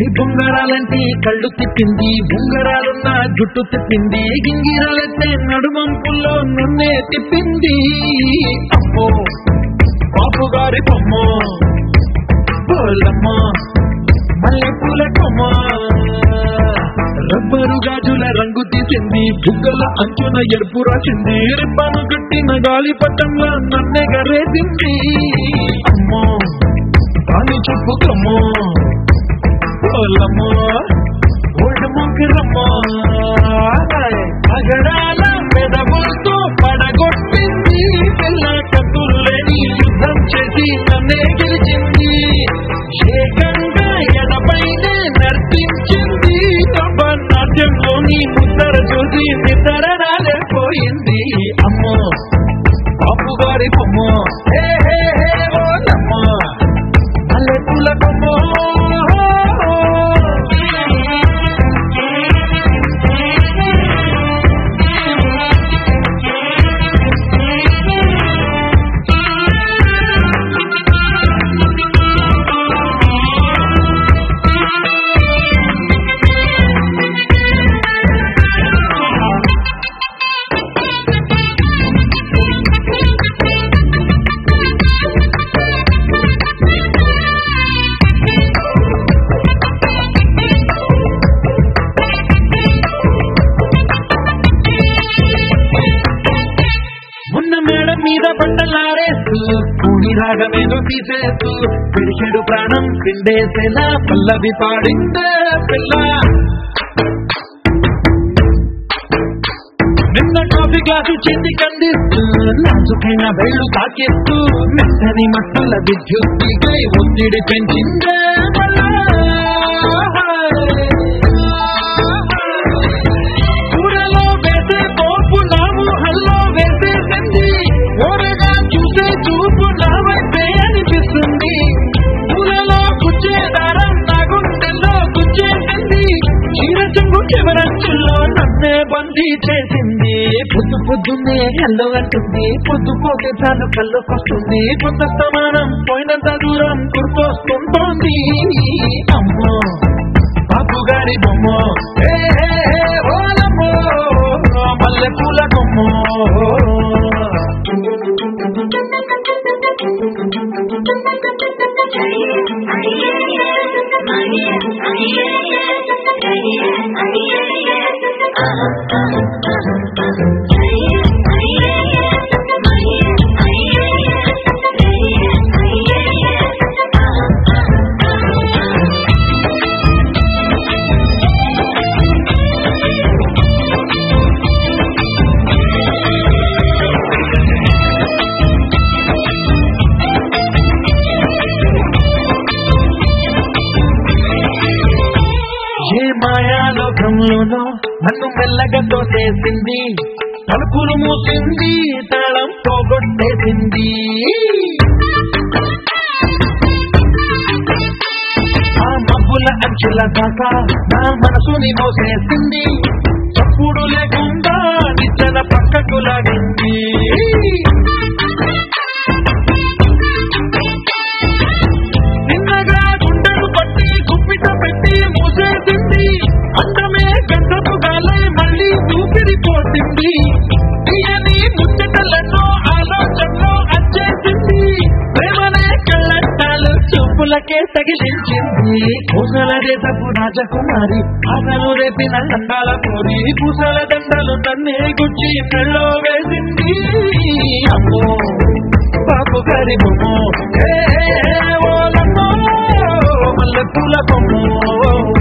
ఏ బొంగరాలంటే కళ్ళు తిప్పింది బొంగరాలున్న జుట్టు తిప్పింది గింగిరాలైతే నడుమంపుల్లో నన్నే తిప్పింది అమ్మో బాబు గారి బొమ్మ పోలమ్మ మల్లెపూల కొమ్మ రబ్బరు గాజుల రంగు తీసింది బుగ్గల అంచున ఎరుపు రాసింది రిబ్బను కట్టిన గాలి పట్టంలో నన్నే గరేసింది అమ్మో కాలి చెప్పుకమ్మో పోలమ్మో ఓల్డ్ మొగ్గురమ్మో అగడాల పెదవులతో పడగొట్టింది పిల్ల కత్తుల్లేని యుద్ధం చేసి నన్నే గెలిచింది ఏకంగా ఎడపైనే నర్తించింది నాట్యంలోని ముద్దర చూసి నిద్ర రాలేకపోయింది అమ్మో బాపు గారి బొమ్మ హే హే హే ఓ నమ్మ మల్లెపూల బొమ్మ ఉన్న మేడ మీద బట్టలారేస్తూ కూని రాగమేదో తీసేస్తూ పిడిచెడు ప్రాణం పిండేసేలా పల్లవి పాడిందే పిల్ల నిన్న కాఫీ గ్లాసు చేతి కందిస్తూ నాజుకైన వేళ్ళు తాకిస్తూ మెత్తని మట్టల విద్యుత్తికై ఒత్తిడి పెంచిందే కూరలో వేసే పోపు నా ఊహల్లో వేసేసింది ఓరగా చూసే చూపు నా వైపే అనిపిస్తుంది పూలలో గుచ్చే దారం నా గుండెల్లో గుచ్చేసింది చీర చెంగు చివరంచుల్లో నన్నే బందీ చేసింది పొద్దు పొద్దున్నే హెల్లో అంటుంది పొద్దు పోతే చాలు కళ్ళకొస్తుంది కొంత సమానం పోయినంత దూరం గుర్తొస్తుంటోంది అమ్మో బాబు గారి బొమ్మ హే హే హే ఓలమ్మో మల్లె పూల కొమ్మ ఏ మాయాలోకంలోనో నన్ను మెల్లగా తోసేసింది తలుపులు మూసింది తాళం పోగొట్టేసింది ఆ మబ్బుల అంచుల దాకా నా మనసుని మోసేసింది చప్పుడు లేకుండా నిచ్చెన పక్కకు లాగింది నిన్నగా గుండెలు పట్టి గుప్పిట పెట్టి మూసేసింది అందమే గంధపు గాలే మళ్ళీ ఊపిరి పోసింది తీయని ముచ్చటలెన్నో ఆలోచనలో అచ్చేసింది ప్రేమనే కళ్ళట్టాలు చూపులకే తగిలించింది పూసల దేశపు రాజకుమారి ఆశలు రేపిన దండాల కోరి పూసల దండలు నన్నే గుచ్చి మెళ్ళో వేసింది అమ్మో బాబు గారి బొమ్మ హే హే హే ఓలమ్మో మల్లె పూల బొమ్మ